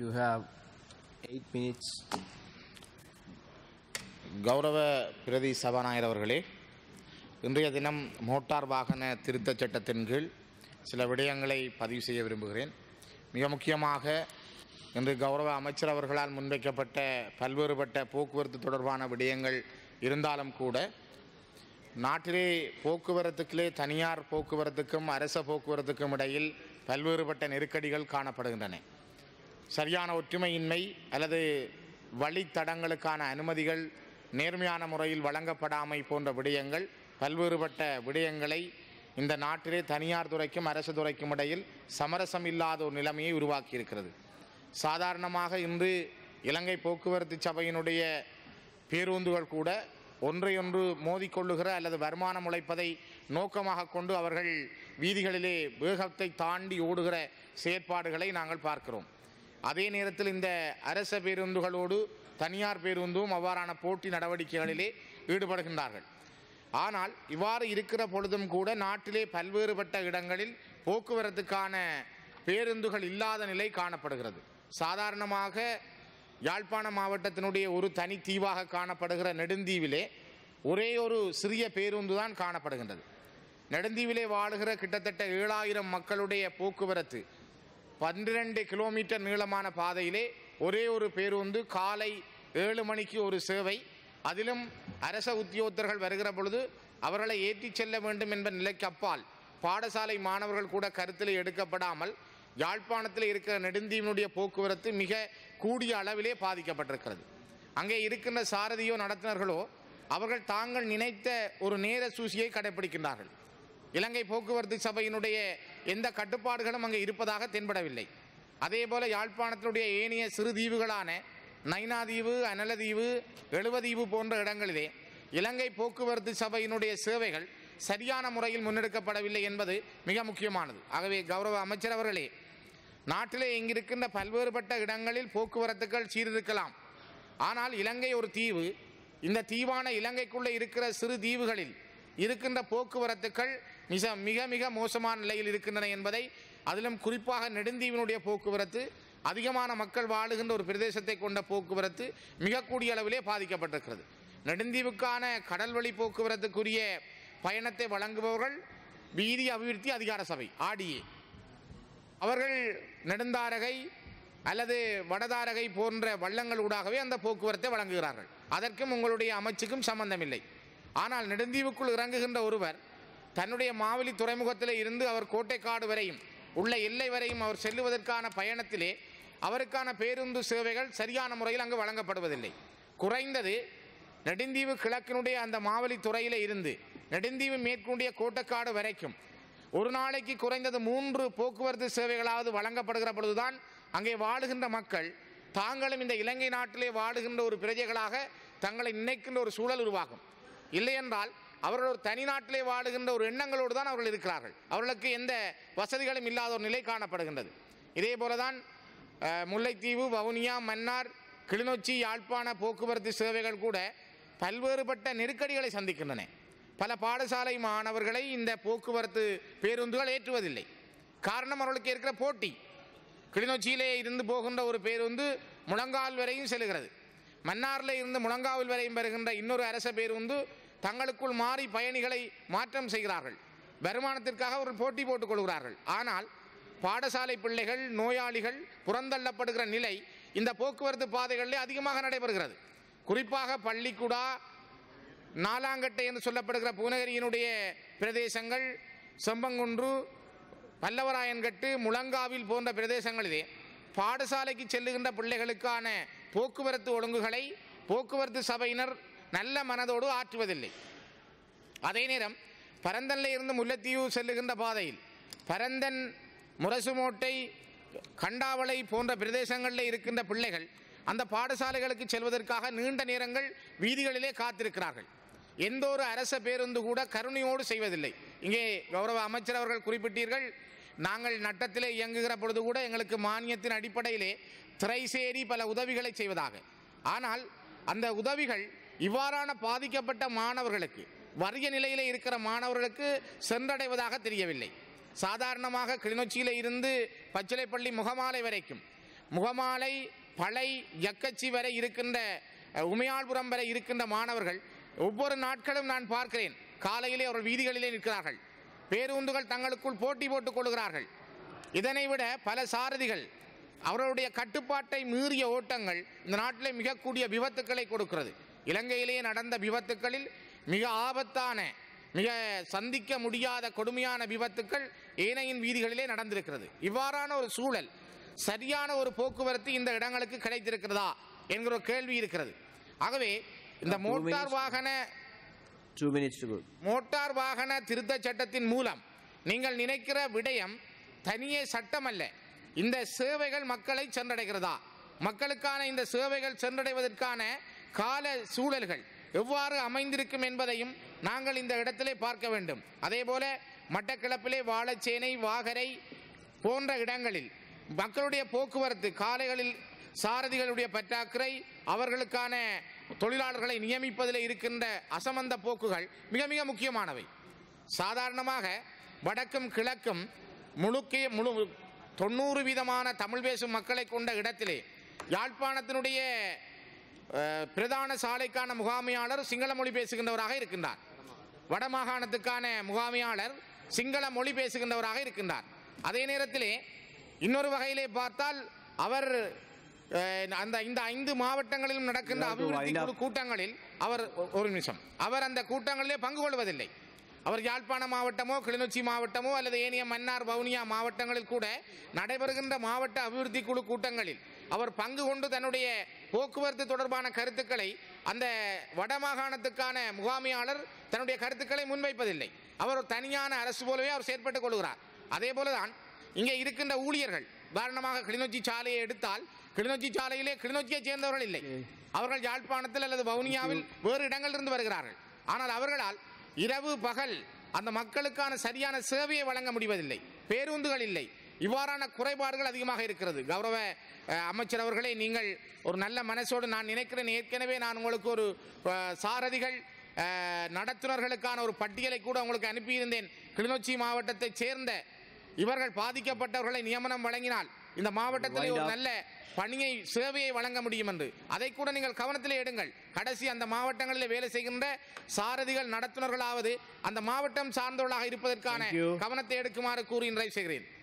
You have eight minutes. கௌரவ பிரதி சபாநாயகர் அவர்களே இன்றைய தினம் மோட்டார் வாகன திருத்தச் சட்டத்தின் கீழ் சில விடயங்களை பதிவு செய்ய விரும்புகிறேன் மிக முக்கியமாக இன்று கௌரவ அமைச்சர் அவர்களால் முன்வைக்கப்பட்ட பல்வேறுபட்ட போக்குவரத்து தொடர்பான விடயங்கள் இருந்தாலும் கூட நாட்டிலே போக்குவரத்துக்கிலே தனியார் போக்குவரத்துக்கும் அரச போக்குவரத்துக்கும் இடையில் பல்வேறுபட்ட நெருக்கடிகள் காணப்படுகின்றன சரியான ஒற்றுமையின்மை அல்லது வழித்தடங்களுக்கான அனுமதிகள் நேர்மையான முறையில் வழங்கப்படாமை போன்ற விடயங்கள் பல்வேறுபட்ட விடயங்களை இந்த நாட்டிலே தனியார் துறைக்கும் அரசு துறைக்கும் இடையில் சமரசம் இல்லாத ஒரு நிலைமையை உருவாக்கியிருக்கிறது சாதாரணமாக இன்று இலங்கை போக்குவரத்து சபையினுடைய பேருந்துகள் கூட ஒன்றையொன்று மோதிக்கொள்ளுகிற அல்லது வருமானம் உழைப்பதை நோக்கமாக கொண்டு அவர்கள் வீதிகளிலே வேகத்தை தாண்டி ஓடுகிற செயற்பாடுகளை நாங்கள் பார்க்கிறோம் அதே நேரத்தில் இந்த அரச பேருந்துகளோடு தனியார் பேருந்தும் அவ்வாறான போட்டி நடவடிக்கைகளிலே ஈடுபடுகின்றார்கள் ஆனால் இவ்வாறு இருக்கிற பொழுதும் கூட நாட்டிலே பல்வேறுபட்ட இடங்களில் போக்குவரத்துக்கான பேருந்துகள் இல்லாத நிலை காணப்படுகிறது சாதாரணமாக யாழ்ப்பாண மாவட்டத்தினுடைய ஒரு தனி தீவாக காணப்படுகிற நெடுந்தீவிலே ஒரே ஒரு சிறிய பேருந்து தான் காணப்படுகின்றது நெடுந்தீவிலே வாழுகிற கிட்டத்தட்ட ஏழாயிரம் மக்களுடைய போக்குவரத்து பன்னிரண்டு கிலோமீட்டர் நீளமான பாதையிலே ஒரே ஒரு பேருந்து காலை ஏழு மணிக்கு ஒரு சேவை அதிலும் அரச உத்தியோகத்தர்கள் வருகிற பொழுது அவர்களை ஏற்றிச் செல்ல வேண்டும் என்ற நிலைக்கு அப்பால் பாடசாலை மாணவர்கள் கூட கருத்தில் எடுக்கப்படாமல் யாழ்ப்பாணத்தில் இருக்கிற நெடுந்தீவினுடைய போக்குவரத்து மிக கூடிய அளவிலே பாதிக்கப்பட்டிருக்கிறது அங்கே இருக்கின்ற சாரதியோ நடத்துனர்களோ அவர்கள் தாங்கள் நினைத்த ஒரு நேர சூசியை கடைபிடிக்கின்றார்கள் இலங்கை போக்குவரத்து சபையினுடைய எந்த கட்டுப்பாடுகளும் அங்கே இருப்பதாக தென்படவில்லை அதே போல யாழ்ப்பாணத்தினுடைய ஏனைய சிறு தீவுகளான நைனாதீவு அனலதீவு எழுவதீவு போன்ற இடங்களிலே இலங்கை போக்குவரத்து சபையினுடைய சேவைகள் சரியான முறையில் முன்னெடுக்கப்படவில்லை என்பது மிக முக்கியமானது ஆகவே கௌரவ அமைச்சர் அவர்களே நாட்டிலே இங்கிருக்கின்ற பல்வேறுபட்ட இடங்களில் போக்குவரத்துகள் சீரிருக்கலாம் ஆனால் இலங்கை ஒரு தீவு இந்த தீவான இலங்கைக்குள்ளே இருக்கிற சிறு தீவுகளில் இருக்கின்ற போக்குவரத்துக்கள் மிக மிக மிக மோசமான நிலையில் இருக்கின்றன என்பதை அதிலும் குறிப்பாக நெடுந்தீவினுடைய போக்குவரத்து அதிகமான மக்கள் வாழுகின்ற ஒரு பிரதேசத்தை கொண்ட போக்குவரத்து மிக கூடிய அளவிலே பாதிக்கப்பட்டிருக்கிறது நெடுந்தீவுக்கான கடல்வழி போக்குவரத்துக்குரிய பயணத்தை வழங்குபவர்கள் வீதி அபிவிருத்தி அதிகார சபை ஆடிஏ அவர்கள் நெடுந்தாரகை அல்லது வடதாரகை போன்ற வள்ளங்கள் ஊடாகவே அந்த போக்குவரத்தை வழங்குகிறார்கள் அதற்கும் உங்களுடைய அமைச்சுக்கும் சம்பந்தமில்லை ஆனால் நெடுந்தீவுக்குள் இறங்குகின்ற ஒருவர் தன்னுடைய மாவலி துறைமுகத்திலே இருந்து அவர் கோட்டைக்காடு வரையும் உள்ள எல்லை வரையும் அவர் செல்லுவதற்கான பயணத்திலே அவருக்கான பேருந்து சேவைகள் சரியான முறையில் அங்கு வழங்கப்படுவதில்லை குறைந்தது நெடுந்தீவு கிழக்கினுடைய அந்த மாவலி துறையில இருந்து நெடுந்தீவு மேற்குண்டிய கோட்டக்காடு வரைக்கும் ஒரு நாளைக்கு குறைந்தது மூன்று போக்குவரத்து சேவைகளாவது வழங்கப்படுகிற பொழுதுதான் அங்கே வாழுகின்ற மக்கள் தாங்களும் இந்த இலங்கை நாட்டிலே வாழுகின்ற ஒரு பிரஜைகளாக தங்களை நினைக்கின்ற ஒரு சூழல் உருவாகும் இல்லையென்றால் அவர்கள் ஒரு தனி நாட்டிலே வாழுகின்ற ஒரு எண்ணங்களோடு தான் அவர்கள் இருக்கிறார்கள் அவர்களுக்கு எந்த வசதிகளும் இல்லாத ஒரு நிலை காணப்படுகின்றது இதே போலதான் அஹ், முல்லைத்தீவு வவுனியா மன்னார் கிளிநொச்சி யாழ்ப்பாண போக்குவரத்து சேவைகள் கூட பல்வேறுபட்ட நெருக்கடிகளை சந்திக்கின்றன பல பாடசாலை மாணவர்களை இந்த போக்குவரத்து பேருந்துகள் ஏற்றுவதில்லை காரணம் அவர்களுக்கு இருக்கிற போட்டி கிளிநொச்சியிலே இருந்து போகின்ற ஒரு பேருந்து முழங்கால் வரையும் செல்கிறது மன்னாரில் இருந்து முழங்காவில் வரையும் வருகின்ற இன்னொரு அரச பேருந்து தங்களுக்குள் மாறி பயணிகளை மாற்றம் செய்கிறார்கள் வருமானத்திற்காக அவர்கள் போட்டி போட்டுக் கொள்கிறார்கள் ஆனால் பாடசாலை பிள்ளைகள் நோயாளிகள் புறந்தள்ளப்படுகிற நிலை இந்த போக்குவரத்து பாதைகளிலே அதிகமாக நடைபெறுகிறது குறிப்பாக பள்ளிக்குடா நாலாங்கட்டை என்று சொல்லப்படுகிற பூநகரியினுடைய பிரதேசங்கள் செம்பங்குன்று பல்லவராயன்கட்டு முழங்காவில் போன்ற பிரதேசங்களிலே பாடசாலைக்கு செல்லுகின்ற பிள்ளைகளுக்கான போக்குவரத்து ஒழுங்குகளை போக்குவரத்து சபையினர் நல்ல மனதோடு ஆற்றுவதில்லை அதே நேரம் பரந்தனில் இருந்து முல்லைத்தீவு செல்லுகின்ற பாதையில் பரந்தன் முரசுமோட்டை கண்டாவளை போன்ற பிரதேசங்களில் இருக்கின்ற பிள்ளைகள் அந்த பாடசாலைகளுக்கு செல்வதற்காக நீண்ட நேரங்கள் வீதிகளிலே காத்திருக்கிறார்கள் எந்த ஒரு அரச பேருந்து கூட கருணையோடு செய்வதில்லை இங்கே கௌரவ அமைச்சர் அவர்கள் குறிப்பிட்டீர்கள் நாங்கள் நட்டத்திலே இயங்குகிற பொழுது கூட எங்களுக்கு மானியத்தின் அடிப்படையிலே திரைசேரி பல உதவிகளை செய்வதாக ஆனால் அந்த உதவிகள் இவ்வாறான பாதிக்கப்பட்ட மாணவர்களுக்கு வறிய நிலையிலே இருக்கிற மாணவர்களுக்கு சென்றடைவதாக தெரியவில்லை சாதாரணமாக கிளிநொச்சியில இருந்து பச்சிலைப்பள்ளி முகமாலை வரைக்கும் முகமாலை பளை யக்கச்சி வரை இருக்கின்ற அஹ், உமையாள்புரம் வரை இருக்கின்ற மாணவர்கள் ஒவ்வொரு நாட்களும் நான் பார்க்கிறேன் காலையிலே அவர்கள் வீதிகளிலே நிற்கிறார்கள் பேருந்துகள் தங்களுக்குள் போட்டி போட்டுக் கொள்கிறார்கள் இதனை விட பல சாரதிகள் அவர்களுடைய கட்டுப்பாட்டை மீறிய ஓட்டங்கள் இந்த நாட்டிலே மிக கூடிய விபத்துக்களை கொடுக்கிறது இலங்கையிலேயே நடந்த விபத்துக்களில் மிக ஆபத்தான மிக சந்திக்க முடியாத கொடுமையான விபத்துக்கள் ஏனையின் வீதிகளிலே நடந்திருக்கிறது இவ்வாறான ஒரு சூழல் சரியான ஒரு போக்குவரத்து இந்த இடங்களுக்கு கிடைத்திருக்கிறதா என்கிற ஒரு கேள்வி இருக்கிறது ஆகவே இந்த Two மோட்டார் minutes. வாகன Two minutes to go. Motor வாகன திருத்த சட்டத்தின் மூலம் நீங்கள் நினைக்கிற விடயம் தனியே சட்டம் அல்ல இந்த சேவைகள் மக்களை சென்றடைகிறதா மக்களுக்கான இந்த சேவைகள் சென்றடைவதற்கான கால சூழல்கள் எவ்வாறு அமைந்திருக்கும் என்பதையும் நாங்கள் இந்த இடத்திலே பார்க்க வேண்டும் அதே போல மட்டக்களப்பிலே வாழைச்சேனை வாகரை போன்ற இடங்களில் மக்களுடைய போக்குவரத்து காலைகளில் சாரதிகளுடைய பற்றாக்குறை அவர்களுக்கான தொழிலாளர்களை நியமிப்பதில் இருக்கின்ற அசமந்த போக்குகள் மிக மிக முக்கியமானவை சாதாரணமாக வடக்கும் கிழக்கும் முழுக்க முழு தொண்ணூறு வீதமான தமிழ் பேசும் மக்களை கொண்ட இடத்திலே யாழ்ப்பாணத்தினுடைய அஹ், பிரதான சாலைக்கான முகாமையாளர் சிங்கள மொழி பேசுகின்றவராக இருக்கின்றார் வடமாகாணத்துக்கான முகாமையாளர் சிங்கள மொழி பேசுகின்றவராக இருக்கின்றார் அதே நேரத்திலே இன்னொரு வகையிலே பார்த்தால் அவர் அஹ், அந்த இந்த ஐந்து மாவட்டங்களிலும் நடக்கின்ற You have to அபிவிருத்தி wind up. குழு கூட்டங்களில் அவர் ஒ- ஒரு நிமிஷம் அவர் அந்த கூட்டங்களிலே பங்கு கொள்வதில்லை அவர் யாழ்ப்பாண மாவட்டமோ கிளிநொச்சி மாவட்டமோ அல்லது ஏனைய மன்னார் வவுனியா மாவட்டங்களில் கூட நடைபெறுகின்ற மாவட்ட அபிவிருத்தி குழு கூட்டங்களில் அவர் பங்கு கொண்டு தன்னுடைய போக்குவரத்து தொடர்பான கருத்துக்களை அந்த வடமாகாணத்துக்கான முகாமையாளர் தன்னுடைய கருத்துக்களை முன்வைப்பதில்லை அவர் ஒரு தனியான அரசு போலவே அவர் செயற்பட்டுக் கொள்கிறார் அதே போலதான் இங்கே இருக்கின்ற ஊழியர்கள் உதாரணமாக கிளிநொச்சி சாலையை எடுத்தால் கிளிநொச்சி சாலையிலே கிளிநொச்சியைச் சேர்ந்தவர்கள் இல்லை அவர்கள் யாழ்ப்பாணத்தில் அல்லது வவுனியாவில் வேறு இடங்களிலிருந்து வருகிறார்கள் ஆனால் அவர்களால் இரவு பகல் அந்த மக்களுக்கான சரியான சேவையை வழங்க முடிவதில்லை பேருந்துகள் இல்லை இவ்வாறான குறைபாடுகள் அதிகமாக இருக்கிறது கௌரவ அஹ், அமைச்சர் அவர்களே நீங்கள் ஒரு நல்ல மனசோடு நான் நினைக்கிறேன் ஏற்கனவே நான் உங்களுக்கு ஒரு அஹ், சாரதிகள் அஹ், நடத்துனர்களுக்கான ஒரு பட்டியலை கூட உங்களுக்கு அனுப்பியிருந்தேன் கிளிநொச்சி மாவட்டத்தைச் சேர்ந்த இவர்கள் பாதிக்கப்பட்டவர்களை நியமனம் வழங்கினால் இந்த மாவட்டத்தில் Wind ஒரு up. நல்ல பணியை சேவையை வழங்க முடியும் என்று அதை கூட நீங்கள் கவனத்திலே எடுங்கள் கடைசி அந்த மாவட்டங்களில் வேலை செய்கின்ற சாரதிகள் நடத்துனர்களாவது அந்த மாவட்டம் சார்ந்தவர்களாக இருப்பதற்கான Thank you. கவனத்தை எடுக்குமாறு கூறி நிறைவு செய்கிறேன்